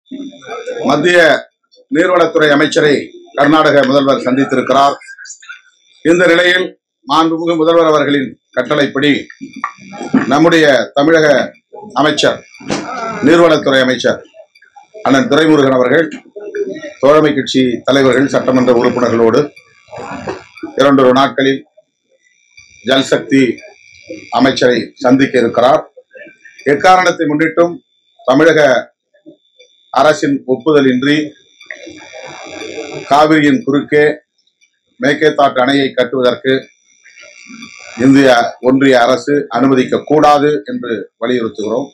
மத்திய நீர்வளத்துறை அமைச்சரை கர்நாடக முதல்வர் சந்தித்திருக்கிறார் இந்த நிலையில் மாண்புமிகு முதல்வர் அவர்களின் கட்டளைப்படி நம்முடைய தமிழக அமைச்சர் நீர்வளத்துறை அமைச்சர் அண்ணன் துரைமுருகன் அவர்கள் தோழமை கட்சி தலைவர்கள் சட்டமன்ற உறுப்பினர்களோடு இரண்டொரு நாட்களில் ஜல்சக்தி அமைச்சரை சந்திக்க இருக்கிறார் எக்காரணத்தை முன்னிட்டும் தமிழக அரசின் ஒப்புதலின்றி காவிரியின் குறுக்கே மேகேதாட்டு அணையை கட்டுவதற்கு இந்திய ஒன்றிய அரசு அனுமதிக்க கூடாது என்று வலியுறுத்துகிறோம்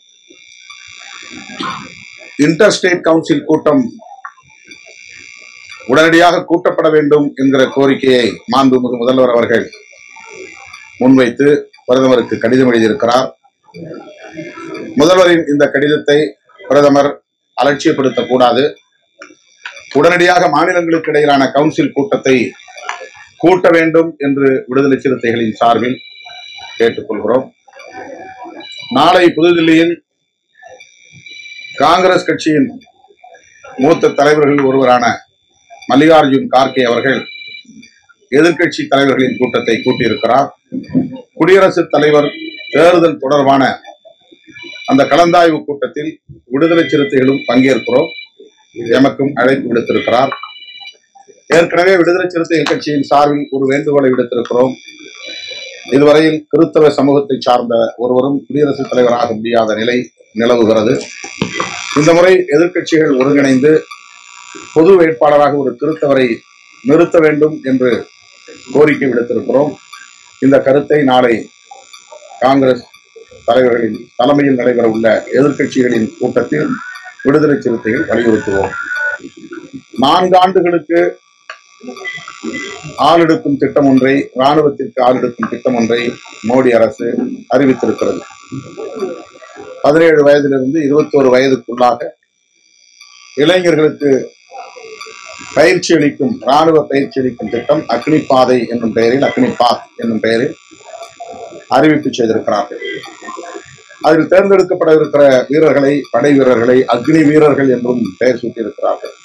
இன்டர் ஸ்டேட் கவுன்சில் கூட்டம் உடனடியாக கூட்டப்பட வேண்டும் என்கிற கோரிக்கையை மாண்புமிகு முதல்வர் அவர்கள் முன்வைத்து பிரதமருக்கு கடிதம் எழுதியிருக்கிறார் முதல்வரின் இந்த கடிதத்தை பிரதமர் அலட்சியப்படுத்தக்கூடாது உடனடியாக மாநிலங்களுக்கு இடையிலான கவுன்சில் கூட்டத்தை கூட்ட வேண்டும் என்று விடுதலை சிறுத்தைகளின் சார்பில் கேட்டுக்கொள்கிறோம் நாளை புதுதில்லியில் காங்கிரஸ் கட்சியின் மூத்த தலைவர்கள் ஒருவரான மல்லிகார்ஜுன் கார்கே அவர்கள் எதிர்க்கட்சி தலைவர்களின் கூட்டத்தை கூட்டியிருக்கிறார் குடியரசுத் தலைவர் தேர்தல் தொடர்பான அந்த கலந்தாய்வு கூட்டத்தில் விடுதலை சிறுத்தைகளும் பங்கேற்கிறோம் எமக்கும் அழைப்பு விடுத்திருக்கிறார் ஏற்கனவே விடுதலை சிறுத்தைகள் கட்சியின் சார்பில் ஒரு வேண்டுகோளை விடுத்திருக்கிறோம் இதுவரையில் கிறிஸ்தவ சமூகத்தை சார்ந்த ஒருவரும் குடியரசுத் தலைவராக முடியாத நிலை நிலவுகிறது இந்த முறை எதிர்க்கட்சிகள் ஒருங்கிணைந்து பொது வேட்பாளராக ஒரு கிறிஸ்தவரை நிறுத்த வேண்டும் என்று கோரிக்கை விடுத்திருக்கிறோம் இந்த கருத்தை நாளை காங்கிரஸ் தலைவர்களின் தலைமையில் நடைபெற உள்ள எதிர்க்கட்சிகளின் கூட்டத்தில் விடுதலை சிறுத்தைகள் வலியுறுத்துவோம் நான்கு ஆண்டுகளுக்கு ஆளெடுக்கும் திட்டம் ஒன்றை ராணுவத்திற்கு ஆளெடுக்கும் திட்டம் ஒன்றை மோடி அரசு அறிவித்திருக்கிறது பதினேழு வயதிலிருந்து இருபத்தோரு வயதுக்குள்ளாக இளைஞர்களுக்கு பயிற்சி அளிக்கும் ராணுவ பயிற்சி அளிக்கும் திட்டம் அக்னி பாதை என்னும் பெயரில் அக்னி பாத் என்னும் பெயரில் அறிவிப்பு செய்திருக்கிறார்கள் அதில் தேர்ந்தெடுக்கப்பட இருக்கிற வீரர்களை படை வீரர்களை அக்னி வீரர்கள் என்றும் பெயர் சூட்டியிருக்கிறார்கள்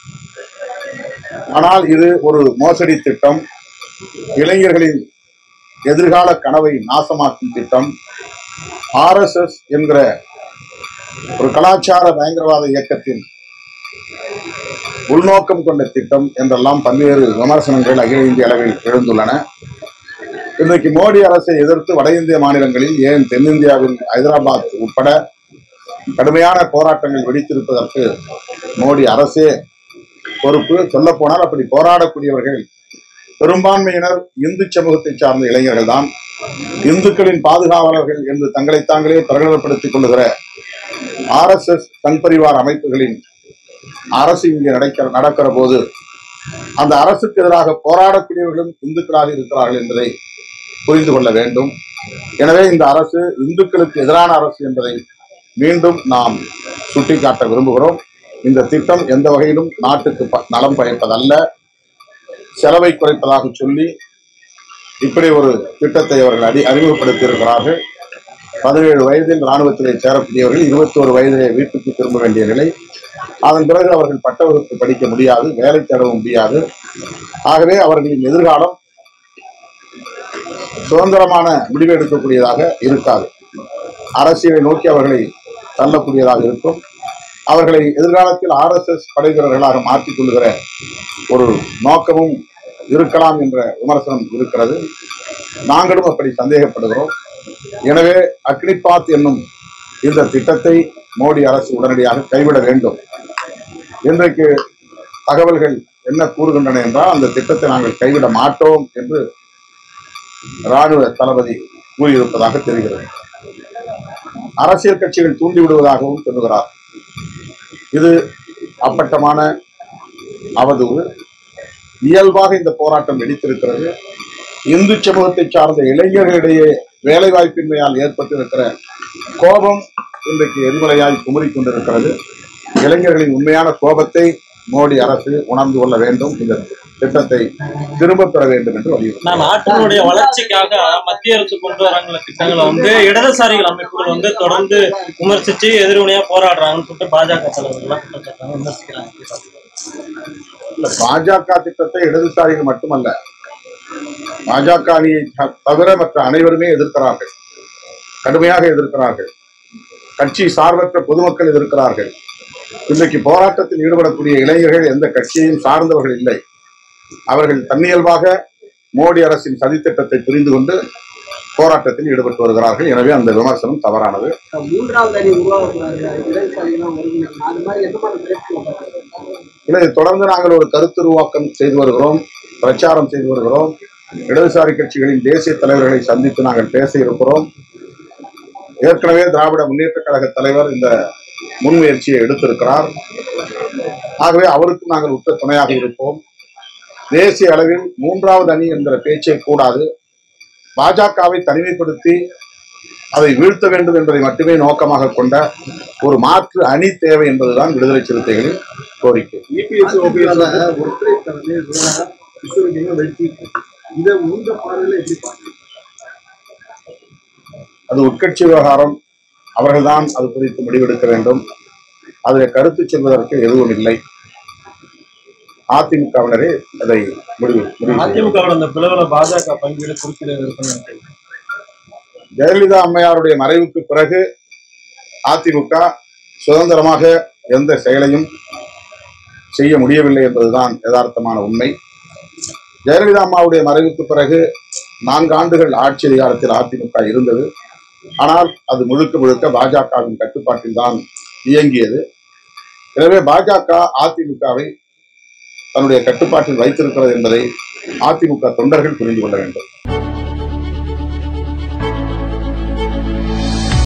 ஆனால் இது ஒரு மோசடி திட்டம் இளைஞர்களின் எதிர்கால கனவை நாசமாக்கும் திட்டம் ஆர்எஸ்எஸ் என்கிற ஒரு கலாச்சார பயங்கரவாத இயக்கத்தின் உள்நோக்கம் கொண்ட திட்டம் என்றெல்லாம் பல்வேறு விமர்சனங்கள் அகில இந்திய அளவில் எழுந்துள்ளன இன்றைக்கு மோடி அரசை எதிர்த்து வட இந்திய மாநிலங்களில் ஏன் தென்னிந்தியாவில் ஹைதராபாத் உட்பட கடுமையான போராட்டங்கள் வெடித்திருப்பதற்கு மோடி அரசே பொறுப்பு சொல்ல போனால் அப்படி போராடக்கூடியவர்கள் பெரும்பான்மையினர் இந்து சமூகத்தை சார்ந்த இளைஞர்கள் தான் இந்துக்களின் பாதுகாவலர்கள் என்று தங்களை தாங்களே பிரகடனப்படுத்திக் கொள்ளுகிற ஆர்எஸ்எஸ் தன்பரிவார் அமைப்புகளின் அரசு இங்கே நடக்கிற நடக்கிற போது அந்த அரசுக்கு எதிராக போராடக்கூடியவர்களும் இந்துக்களாக இருக்கிறார்கள் என்பதை புரிந்து கொள்ள வேண்டும் எனவே இந்த அரசு இந்துக்களுக்கு எதிரான அரசு என்பதை மீண்டும் நாம் சுட்டிக்காட்ட விரும்புகிறோம் இந்த திட்டம் எந்த வகையிலும் நாட்டுக்கு ப- நலம் பயப்பதல்ல செலவை குறைப்பதாக சொல்லி இப்படி ஒரு திட்டத்தை அவர்கள் அடி அறிமுகப்படுத்தி இருக்கிறார்கள் பதினேழு வயதில் ராணுவத்திலே சேரக்கூடியவர்கள் இருபத்தோரு வயதிலே வீட்டுக்கு திரும்ப வேண்டிய நிலை அதன் பிறகு அவர்கள் பட்ட வகுப்பு படிக்க முடியாது வேலை தேடவும் முடியாது ஆகவே அவர்களின் எதிர்காலம் சுதந்திரமான முடிவு எடுக்கக்கூடியதாக இருக்காது அரசியலை நோக்கி அவர்களை தள்ளக்கூடியதாக இருக்கும் அவர்களை எதிர்காலத்தில் ஆர்எஸ்எஸ் படை வீரர்களாக மாற்றிக் கொள்ளுகிற ஒரு நோக்கமும் இருக்கலாம் என்ற விமர்சனம் இருக்கிறது நாங்களும் அப்படி சந்தேகப்படுகிறோம் எனவே அக்னிபாத் என்னும் இந்த திட்டத்தை மோடி அரசு உடனடியாக கைவிட வேண்டும் இன்றைக்கு தகவல்கள் என்ன கூறுகின்றன என்றால் அந்த திட்டத்தை நாங்கள் கைவிட மாட்டோம் என்று ராணுவ தளபதி கூறியிருப்பதாக தெரிகிறது அரசியல் கட்சிகள் தூண்டி விடுவதாகவும் சொல்லுகிறார் இது அப்பட்டமான அவதூறு இயல்பாக இந்த போராட்டம் வெடித்திருக்கிறது இந்து சமூகத்தை சார்ந்த இளைஞர்களிடையே வேலை வாய்ப்பின்மையால் ஏற்பட்டிருக்கிற கோபம் இன்றைக்கு எரிமலையாய் குமுறிக் கொண்டிருக்கிறது இளைஞர்களின் உண்மையான கோபத்தை மோடி அரசு உணர்ந்து கொள்ள வேண்டும் இந்த திட்டத்தை திரும்பப் பெற வேண்டும் என்று வலியுறுத்தி நான் நாட்டினுடைய வளர்ச்சிக்காக மத்திய அரசு கொண்டு வராங்கள திட்டங்களை வந்து இடதுசாரிகள் அமைப்புகள் வந்து தொடர்ந்து விமர்சிச்சு எதிர்வினையா போராடுறாங்கன்னு சொல்லிட்டு பாஜக தலைவர்கள்லாம் குற்றம் சாட்டுறாங்க விமர்சிக்கிறாங்க இல்ல, பாஜக திட்டத்தை இடதுசாரிகள் மட்டுமல்ல பாஜக அணியை த- தவிர மற்ற அனைவருமே எதிர்க்கிறார்கள் கடுமையாக எதிர்க்கிறார்கள் கட்சி சார்பற்ற பொதுமக்கள் எதிர்க்கிறார்கள் இன்றைக்கு போராட்டத்தில் ஈடுபடக்கூடிய இளைஞர்கள் எந்த கட்சியையும் சார்ந்தவர்கள் இல்லை அவர்கள் தன்னியல்பாக மோடி அரசின் சதித்திட்டத்தை புரிந்து கொண்டு போராட்டத்தில் ஈடுபட்டு வருகிறார்கள் எனவே அந்த விமர்சனம் தவறானது மூன்றாவது அணி உருவாகக்கூடாது இடதுசாரிகளாம் ஒருங்கிணைக்கணும் அது மாதிரி எந்த மாதிரி முயற்சி இல்லை இதை தொடர்ந்து நாங்கள் ஒரு கருத்துருவாக்கம் செய்து வருகிறோம் பிரச்சாரம் செய்து வருகிறோம் இடதுசாரி கட்சிகளின் தேசிய தலைவர்களை சந்தித்து நாங்கள் பேச இருக்கிறோம் ஏற்கனவே திராவிட முன்னேற்ற கழக தலைவர் இந்த முன்முயற்சியை எடுத்திருக்கிறார் ஆகவே அவருக்கும் நாங்கள் உற்ற துணையாக இருப்போம் தேசிய அளவில் மூன்றாவது அணி என்கிற பேச்சே கூடாது பாஜகவை தனிமைப்படுத்தி அதை வீழ்த்த வேண்டும் என்பதை மட்டுமே நோக்கமாக கொண்ட ஒரு மாற்று அணி தேவை என்பதுதான் விடுதலை சிறுத்தைகளின் கோரிக்கை இபிஎஸ் ஓபிஎஸ் ஒற்றை தலைமை விசுவலிங்க வெற்றி இதை உங்க பார்வையில எப்படி பாக்குறீங்க அது உட்கட்சி விவகாரம் அவர்கள்தான் அது குறித்து முடிவெடுக்க வேண்டும் அதில் கருத்து சொல்வதற்கு எதுவும் இல்லை அதிமுகவினரே அதை முடிவு முடிவு செய்யும். அதிமுகவோட அந்த பிளவுல பாஜக பங்கீடு குறுக்கீடு இருக்குன்னு நினைக்கிறேன். ஜெயலலிதா அம்மையாருடைய மறைவுக்கு பிறகு அதிமுக சுதந்திரமாக எந்த செயலையும் செய்ய முடியவில்லை என்பதுதான் யதார்த்தமான உண்மை ஜெயலலிதா அம்மாவுடைய மறைவுக்கு பிறகு நான்கு ஆண்டுகள் ஆட்சி அதிகாரத்தில் அதிமுக இருந்தது ஆனால் அது முழுக்க முழுக்க பாஜகவின் கட்டுப்பாட்டில் தான் இயங்கியது எனவே பாஜக அதிமுகவை தன்னுடைய கட்டுப்பாட்டில் வைத்திருக்கிறது என்பதை அதிமுக தொண்டர்கள் புரிந்து கொள்ள வேண்டும்